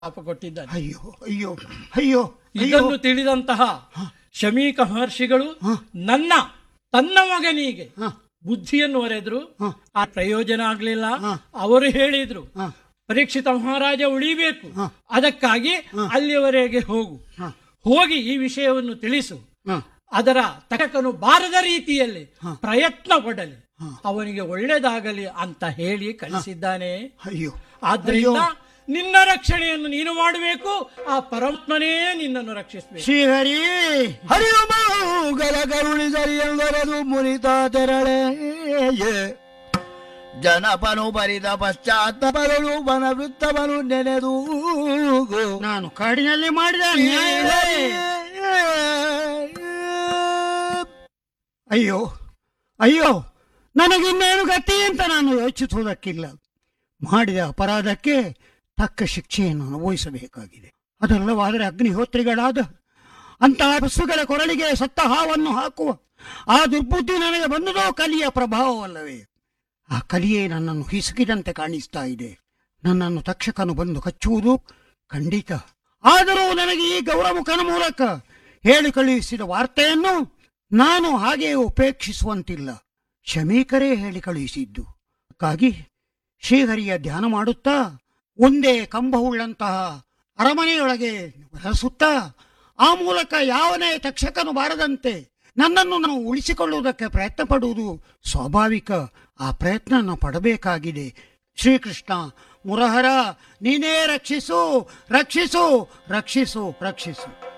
ಶಾಪ ಕೊಟ್ಟಿದ್ದಾನೆ ಅಯ್ಯೋ ಅಯ್ಯೋ ಅಯ್ಯೋ ಅಯ್ಯೋ ಇದನ್ನು ತಿಳಿದಂತಹ ಶಮೀಕ ಮಹರ್ಷಿಗಳು ನನ್ನ ತನ್ನ ಮಗನಿಗೆ ಹ. ಬುದ್ಧಿಯನ್ನು ಒರೆದ್ರು ಹ. ಆ ಪ್ರಯೋಜನ ಆಗ್ಲಿಲ್ಲ ಹ. ಅವರು ಹೇಳಿದ್ರು ಹ. ಪರೀಕ್ಷಿತ ಮಹಾರಾಜ ಉಳಿಬೇಕು ಹ. ಅದಕ್ಕಾಗಿ ಅಲ್ಲಿಯವರೆಗೆ ಹೋಗು ಹ. ಹೋಗಿ ಈ ವಿಷಯವನ್ನು ತಿಳಿಸು ಹ. ಅದರ ತಕಕನು ಬಾರದ ರೀತಿಯಲ್ಲಿ ಪ್ರಯತ್ನ ಪಡಲಿ ಅವನಿಗೆ ಒಳ್ಳೇದಾಗಲಿ ಅಂತ ಹೇಳಿ ಕಳಿಸಿದ್ದಾನೆ ಅಯ್ಯೋ ಆದ್ರಿಂದ ನಿನ್ನ ರಕ್ಷಣೆಯನ್ನು ನೀನು ಮಾಡಬೇಕು ಆ ಪರಮಾತ್ಮನೇ ನಿನ್ನನ್ನು ರಕ್ಷಿಸಬೇಕು ಶ್ರೀಹರಿ ಹರಿಯುಮೌಗಲ ಕರುಣಿಸರಿ ಎಂದರದು ಮುನಿತ ತೆರಳೆ ಜನಪನು ಬರಿದ ಪಶ್ಚಾತ್ತ ಬರಲು ವನ ವೃತ್ತವನು ನೆನೆದು ನಾನು ಕಾಡಿನಲ್ಲಿ ಮಾಡಿದ ಅನ್ಯಾಯವೇ ಅಯ್ಯೋ ಅಯ್ಯೋ ನನಗಿನ್ನೇನು ಗತಿ ಅಂತ ನಾನು ಯೋಚಿಸುವುದಕ್ಕಿಲ್ಲ ಮಾಡಿದ ಅಪರಾಧಕ್ಕೆ ತಕ್ಕ ಶಿಕ್ಷೆಯನ್ನು ಅನುಭವಿಸಬೇಕಾಗಿದೆ ಅದಲ್ಲವಾದರೆ ಅಗ್ನಿಹೋತ್ರಿಗಳಾದ ಅಂತಹ ಬಸ್ಸುಗಳ ಕೊರಳಿಗೆ ಸತ್ತ ಹಾವನ್ನು ಹಾಕುವ ಆ ದುರ್ಬುದ್ಧಿ ನನಗೆ ಬಂದುದೋ ಕಲಿಯ ಪ್ರಭಾವವಲ್ಲವೇ ಆ ಕಲಿಯೇ ನನ್ನನ್ನು ಹಿಸುಕಿದಂತೆ ಕಾಣಿಸ್ತಾ ಇದೆ ನನ್ನನ್ನು ತಕ್ಷಕನು ಬಂದು ಕಚ್ಚುವುದು ಖಂಡಿತ ಆದರೂ ನನಗೆ ಈ ಗೌರಮುಖನ ಮೂಲಕ ಹೇಳಿ ಕಳುಹಿಸಿದ ವಾರ್ತೆಯನ್ನು ನಾನು ಹಾಗೆ ಉಪೇಕ್ಷಿಸುವಂತಿಲ್ಲ ಶಮೀಕರೇ ಹೇಳಿ ಕಳುಹಿಸಿದ್ದು ಹಾಗಾಗಿ ಶ್ರೀಹರಿಯ ಧ್ಯಾನ ಮಾಡುತ್ತಾ ಒಂದೇ ಕಂಬವುಳ್ಳಂತಹ ಅರಮನೆಯೊಳಗೆ ಹೊರಸುತ್ತಾ ಆ ಮೂಲಕ ಯಾವನೇ ತಕ್ಷಕನು ಬಾರದಂತೆ ನನ್ನನ್ನು ನಾವು ಉಳಿಸಿಕೊಳ್ಳುವುದಕ್ಕೆ ಪ್ರಯತ್ನ ಪಡುವುದು ಸ್ವಾಭಾವಿಕ ಆ ಪ್ರಯತ್ನ ನಾವು ಪಡಬೇಕಾಗಿದೆ ಶ್ರೀಕೃಷ್ಣ ಮುರಹರ ನೀನೇ ರಕ್ಷಿಸು ರಕ್ಷಿಸು ರಕ್ಷಿಸು ರಕ್ಷಿಸು